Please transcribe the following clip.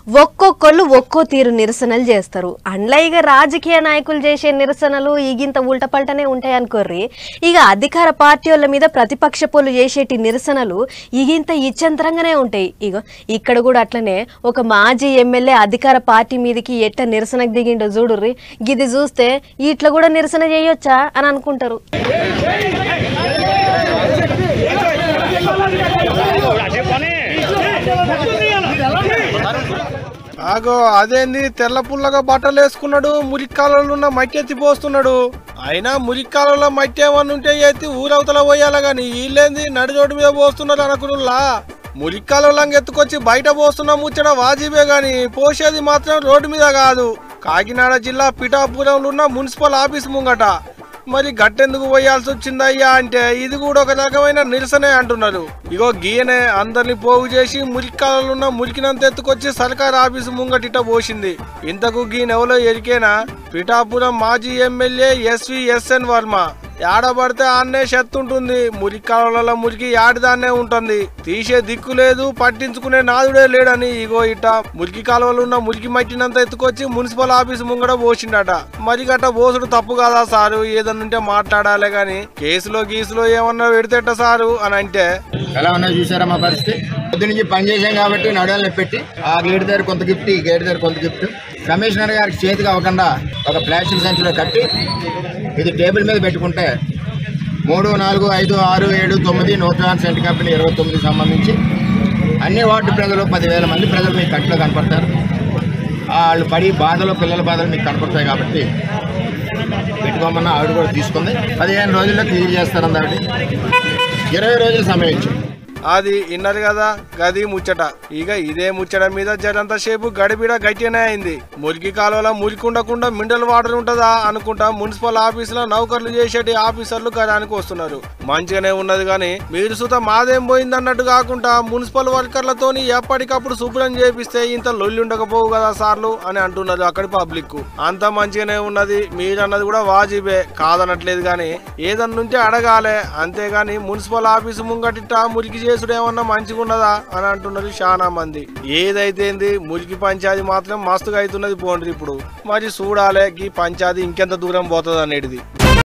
ఒక్కొక్కళ్ళు ఒక్కో తీరు నిరసనలు చేస్తారు అండ్ల ఇక రాజకీయ నాయకులు చేసే నిరసనలు ఇగింత ఉల్టపల్టనే ఉంటాయి అనుకోర్రి ఇక అధికార పార్టీ వాళ్ళ మీద ప్రతిపక్ష పోలు చేసేటి నిరసనలు ఇగింత ఇచ్చంతరంగానే ఉంటాయి ఇగో ఇక్కడ కూడా అట్లనే ఒక మాజీ ఎమ్మెల్యే అధికార పార్టీ మీదకి ఎట్ట నిరసనకు దిగిండో చూడుర్రి గిది చూస్తే ఇట్లా కూడా నిరసన చేయొచ్చా అని అనుకుంటారు ఆగో అదేంది తెల్ల పుల్లగా బట్టలు వేసుకున్నాడు మురిక్కాలలో ఉన్న మట్టి ఎత్తి పోస్తున్నాడు అయినా మురిక్కాలలో మట్టి ఏమన్నా ఉంటే ఎత్తి ఊరవతల పోయాల గాని వీళ్ళేంది నడి రోడ్డు మీద పోస్తున్నారు అనుకునులా మురిక్కాలలో ఎత్తుకొచ్చి బయట పోస్తున్న ముచ్చట వాజిబే గాని పోసేది మాత్రం రోడ్డు మీద కాదు కాకినాడ జిల్లా పిఠాపురంలో ఉన్న మున్సిపల్ ఆఫీస్ ముంగట మరి గట్టెందుకు పోయాల్సి వచ్చిందయ్యా అంటే ఇది కూడా ఒక రకమైన నిరసనే అంటున్నారు ఇగో గీయనే అందరిని పోగు చేసి మురికాలలో ఉన్న మురికినంత ఎత్తుకొచ్చి సర్కార్ ఆఫీసు ముంగటిట పోసింది ఇంతకు గీనెవలో ఎరికేనా పిఠాపురం మాజీ ఎమ్మెల్యే ఎస్వి ఎస్ఎన్ వర్మ ఏడబడితే ఆన్నే ఉంటుంది మురికాలలో మురికి యాడిదాన్నే ఉంటుంది తీసే దిక్కు లేదు పట్టించుకునే నాదుడే లేడని ఇగో ఇట మురికి కాలువలు ఉన్న మురికి మట్టినంత ఎత్తుకొచ్చి మున్సిపల్ ఆఫీస్ ముంగడ పోసిండట మరి గట్ట పోసుడు తప్పు కదా సారు ఏదన్నుంటే మాట్లాడాలి గాని కేసులో గీసులో ఏమన్నా పెడితేట సారు అని అంటే ఎలా ఉన్నాయో చూసారా మా పరిస్థితి పొద్దు నుంచి పని చేసాం కాబట్టి నడువల్ని పెట్టి ఆ గేటు దగ్గర కొంత గిఫ్ట్ ఈ గేటు దగ్గర కొంత గిఫ్ట్ కమిషనర్ గారికి చేతికి అవ్వకుండా ఒక ప్లాస్టిక్ సంచిలో కట్టి ఇది టేబుల్ మీద పెట్టుకుంటే మూడు నాలుగు ఐదు ఆరు ఏడు తొమ్మిది నూతన సెంట్ కంపెనీ ఇరవై తొమ్మిది సంబంధించి అన్ని వార్డు ప్రజలు పదివేల మంది ప్రజలు మీకు కంట్లో కనపడతారు వాళ్ళు పడి బాధలు పిల్లల బాధలు మీకు కనపడతాయి కాబట్టి పెట్టుకోమన్న ఆవిడ కూడా తీసుకుంది పదిహేను రోజుల్లో క్లియర్ చేస్తారన్న ఆవిడ ఇరవై రోజులు సమయం ఇచ్చింది అది ఇన్నది కదా గది ముచ్చట ఇక ఇదే ముచ్చట మీద జరంత సేపు గడిబిడ గట్టినే అయింది మురికి కాలువలో మురికి ఉండకుండా మినరల్ వాటర్ ఉంటదా అనుకుంటా మున్సిపల్ ఆఫీసులో నౌకర్లు చేసేటి ఆఫీసర్లు గదానికి వస్తున్నారు మంచిగానే ఉన్నది కానీ మీరు సుత మాదేం పోయింది అన్నట్టు కాకుండా మున్సిపల్ వర్కర్లతోని ఎప్పటికప్పుడు శుభ్రం చేపిస్తే ఇంత లొల్లి ఉండకపోవు కదా సార్లు అని అంటున్నారు అక్కడి పబ్లిక్ అంత మంచిగానే ఉన్నది మీరన్నది కూడా వాజిబే కాదనట్లేదు కానీ ఏదన్నుంటే అడగాలే అంతేగాని మున్సిపల్ ఆఫీసు ముంగటిట మురికి చేసుడు ఏమన్నా మంచిగా ఉన్నదా అని అంటున్నారు చాలా మంది ఏదైతేంది మురికి పంచాయతీ మాత్రం మస్తుగా అవుతున్నది పోండి ఇప్పుడు మరి చూడాలే ఈ పంచాయతీ ఇంకెంత దూరం పోతుంది అనేది